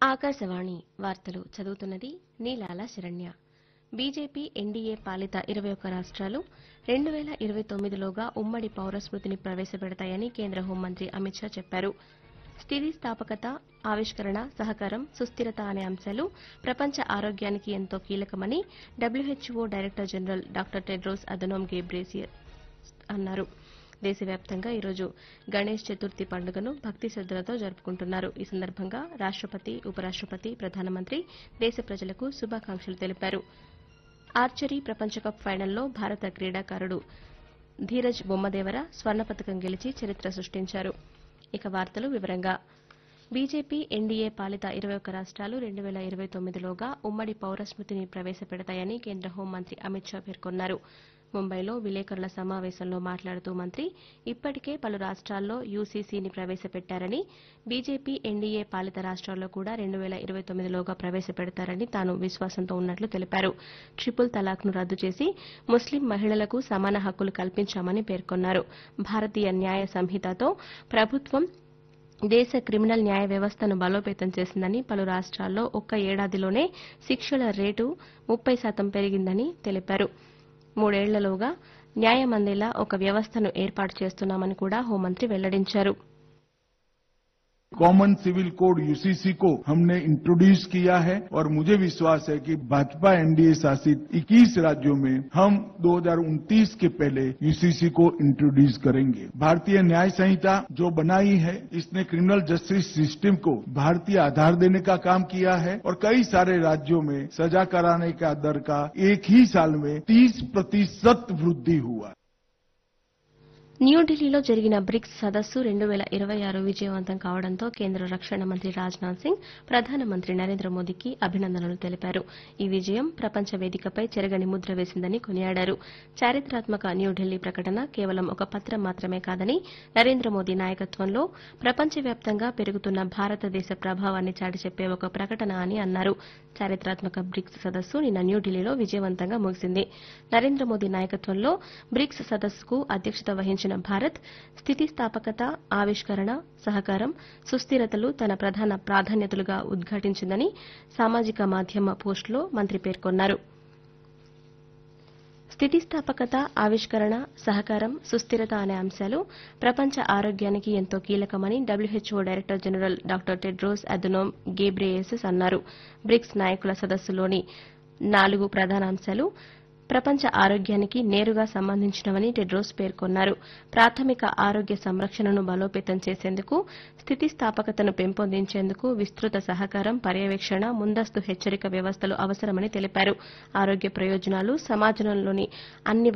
ఆకాశవాణి వార్తలు చదువుతున్నది నీలాల శరణ్య బీజేపీ ఎన్డీఏ పాలిత ఇరవై ఒక్క రాష్ట్రాలు రెండు వేల ఇరవై తొమ్మిదిలోగా ఉమ్మడి పౌరస్మృతిని ప్రవేశపెడతాయని కేంద్ర హోంమంత్రి అమిత్ షా చెప్పారు స్థితిస్థాపకత ఆవిష్కరణ సహకారం సుస్థిరత అనే అంశాలు ప్రపంచ ఆరోగ్యానికి ఎంతో కీలకమని WHO director general doctor Tedros Adhanom Ghebreyesus అన్నారు దేశవ్యాప్తంగా ఈరోజు గణేష్ చతుర్థి పండుగను భక్తి శ్రద్దలతో జరుపుకుంటున్నారు ఈ సందర్భంగా రాష్టపతి ఉపరాష్టపతి ప్రధానమంత్రి దేశ ప్రజలకు శుభాకాంక్షలు తెలిపారు ఆర్చరీ ప్రపంచకప్ ఫైనల్లో భారత క్రీడాకారుడు ధీరజ్ బొమ్మదేవర స్వర్ణ పతకం గెలిచి చరిత్ర సృష్టించారు ఇక వార్తలు వివరంగా బీజేపీ ఎన్డీఏ పాలిత ఇరవై ఒక్క రాష్ట్రాలు రెండు వేల ఇరవై తొమ్మిదిలోగా ఉమ్మడి పౌరస్మృతిని ప్రవేశపెడతాయని కేంద్ర హోంమంత్రి అమిత్ షా పేర్కొన్నారు ముంబైలో విలేకరుల సమావేశంలో మాట్లాడుతూ మంత్రి ఇప్పటికే పలు రాష్ట్రాల్లో యూసీసీని ప్రవేశపెట్టారని బీజేపీ ఎన్డీఏ పాలిత రాష్ట్రాల్లో కూడా రెండు వేల ఇరవై తొమ్మిదిలోగా ప్రవేశపెడతారని తాను విశ్వాసంతో ఉన్నట్లు తెలిపారు ట్రిపుల్ తలాక్ను రద్దు చేసి ముస్లిం మహిళలకు సమాన హక్కులు కల్పించామని పేర్కొన్నారు భారతీయ న్యాయ సంహితతో ప్రభుత్వం దేశ క్రిమినల్ న్యాయ వ్యవస్థను బలోపేతం చేసిందని పలు రాష్ట్రాల్లో ఒక్క ఏడాదిలోనే శిక్షల రేటు ముప్పై శాతం పెరిగిందని తెలిపారు మూడేళ్లలోగా న్యాయం అందేలా ఒక వ్యవస్థను ఏర్పాటు చేస్తున్నామని కూడా హోంమంత్రి వెల్లడించారు कॉमन सिविल कोड यूसीसी को हमने इंट्रोड्यूस किया है और मुझे विश्वास है कि भाजपा एनडीए शासित 21 राज्यों में हम 2029 के पहले यूसीसी को इंट्रोड्यूस करेंगे भारतीय न्याय संहिता जो बनाई है इसने क्रिमिनल जस्टिस सिस्टम को भारतीय आधार देने का काम किया है और कई सारे राज्यों में सजा कराने का दर का एक ही साल में 30 प्रतिशत वृद्धि हुआ న్యూఢిల్లీలో జరిగిన బ్రిక్స్ సదస్సు రెండు వేల ఇరవై ఆరు విజయవంతం కావడంతో కేంద్ర రక్షణ మంత్రి రాజ్నాథ్ సింగ్ ప్రధానమంత్రి నరేంద్ర మోదీకి అభినందనలు తెలిపారు ఈ విజయం ప్రపంచ వేదికపై చెరగని ముద్ర వేసిందని కొనియాడారు చారిత్రాత్మక న్యూఢిల్లీ ప్రకటన కేవలం ఒక పత్రం మాత్రమే కాదని నరేంద్ర మోదీ నాయకత్వంలో ప్రపంచవ్యాప్తంగా పెరుగుతున్న భారతదేశ ప్రభావాన్ని చాటి చెప్పే ఒక ప్రకటన అని అన్నారు చారిత్రాత్మక బ్రిక్స్ సదస్సు నిన్న న్యూఢిల్లీలో విజయవంతంగా ముగిసింది నరేంద్ర మోదీ నాయకత్వంలో బ్రిక్స్ సదస్సుకు అధ్యక్షత వహించిన భారత్ స్థితిస్థాపకత ఆవిష్కరణ సహకారం సుస్థిరతలు తన ప్రధాన ప్రాధాన్యతలుగా ఉద్ఘాటించిందని సామాజిక మాధ్యమ పోస్టులో మంత్రి పేర్కొన్నారు స్థితిస్థాపకత ఆవిష్కరణ సహకారం సుస్థిరత అనే అంశాలు ప్రపంచ ఆరోగ్యానికి ఎంతో కీలకమని WHO director general doctor Tedros Adhanom Ghebreyesus అన్నారు బ్రిక్స్ నాయకుల సదస్సులోని నాలుగు ప్రధాన అంశాలు ప్రపంచ ఆరోగ్యానికి నేరుగా సంబంధించినవని టెడ్రోస్ పేర్కొన్నారు ప్రాథమిక ఆరోగ్య సంరక్షణను బలోపేతం చేసేందుకు స్థితిస్థాపకతను పెంపొందించేందుకు విస్తృత సహకారం పర్యవేక్షణ ముందస్తు హెచ్చరిక వ్యవస్థలు అవసరమని తెలిపారు ఆరోగ్య ప్రయోజనాలు సమాజంలోని అన్ని